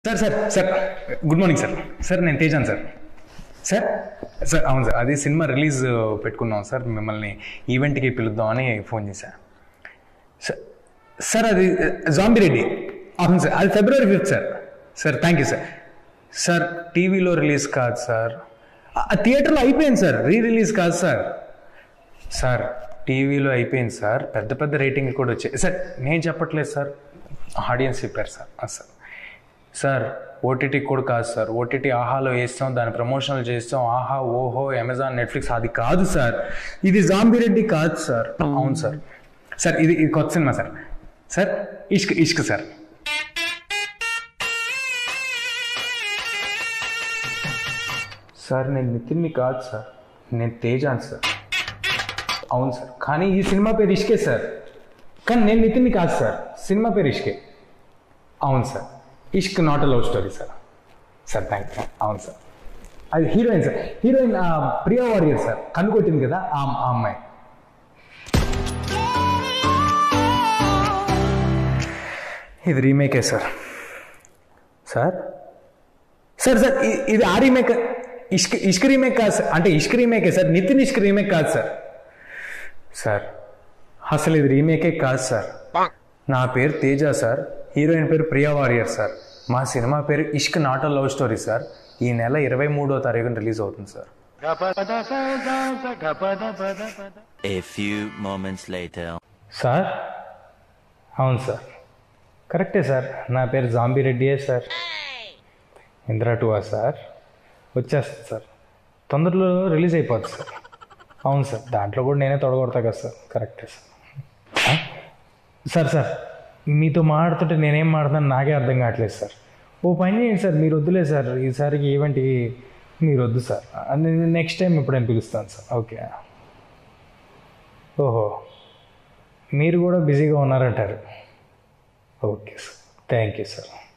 Sir sir sir good morning sir sir నేను తేజాన్ sir sir sir అవును sir అది సినిమా రిలీజ్ పెట్టుకున్నాం సార్ మిమ్మల్ని ఈవెంట్కి పిలుద్దామని ఫోన్ చేశా సార్ సార్ అది జాంబీ రెడ్డి అవును సార్ అది February fifth sir sir thank you sir sir టీవీలో రిలీజ్ కాదు సార్ ఆ థియేటర్లో అయిపోయింది సార్ రీ రిలీజ్ కాదు సార్ సార్ టీవీలో అయిపోయింది సార్ పెద్ద పెద్ద రేటింగ్లు కూడా వచ్చాయి సార్ నేను చెప్పట్లేదు సార్ ఆడియన్స్ చెప్పారు సార్ ఆ సార్ సార్ ఓటీటీ కూడా కాదు సార్ ఓటీటీ ఆహాలో వేస్తాం దాని ప్రమోషన్లు చేస్తాం ఆహా ఓహో అమెజాన్ నెట్ఫ్లిక్స్ అది కాదు సార్ ఇది జాంబీ రెడ్డి కాదు సార్ అవును సార్ సార్ ఇది ఇది కొత్త cinema sir sir Ishq Ishq sir sir నేను నితిన్ని కాదు సార్ నేను తేజాన్ సార్ అవును సార్ కానీ ఈ సినిమా పేరు ఇష్కే సార్ కానీ నేను నితిన్ని కాదు సార్ సినిమా పేరు ఇష్కే అవును sir Ishq not a love story sir sir thank you అవును సార్ అది హీరోయిన్ సార్ హీరోయిన్ ఆ, ప్రియా వారియర్ సార్ కన్ను కొట్టింది కదా ఆ ఆ అమ్మాయి ఇది రీమేకే సార్ సార్ సార్ సార్ ఇ- ఇది ఆ రీమేక్ ఇష్క్ ఇష్క్ రీమేక్ కాదు సార్ అంటే ఇష్క్ రీమేకే సార్ నితిన్ ఇష్క్ రీమేక్ కాదు సార్ సార్ అసలు ఇది రీమేకే కాదు సార్ నా పేరు తేజ సార్ హీరోయిన్ పేరు ప్రియా వారియర్ సార్ మా సినిమా పేరు Ishq not love story sir ఈ నెల ఇరవై మూడో తారీఖున రిలీజ్ అవుతుంది sir A few moments later. Sir అవును సార్ కరెక్టే సార్ నా పేరు జాంబీ రెడ్డియే సార్ ఇందిరా టూవా సార్ వచ్చేస్తుంది సార్ తొందరలో రిలీజ్ అయిపోతుంది సార్ అవును సార్ దాంట్లో కూడా నేనే తొడగొడతా కదా సార్ కరెక్టే సార్ ఆ? సార్ సార్ మీతో మాట్లాడుతుంటే నేనేం మాట్లాడుతాను నాకే అర్థం కావట్లేదు సార్ ఓ పని చేయండి సార్ మీరు వద్దులే సార్ ఈసారికి ఈవెంట్కి మీరు వద్దు సార్ నేను నెక్స్ట్ టైం ఎప్పుడైనా పిలుస్తాను సార్ ఓకే ఓహో మీరు కూడా బిజీగా ఉన్నారంటారు okay sir thank you sir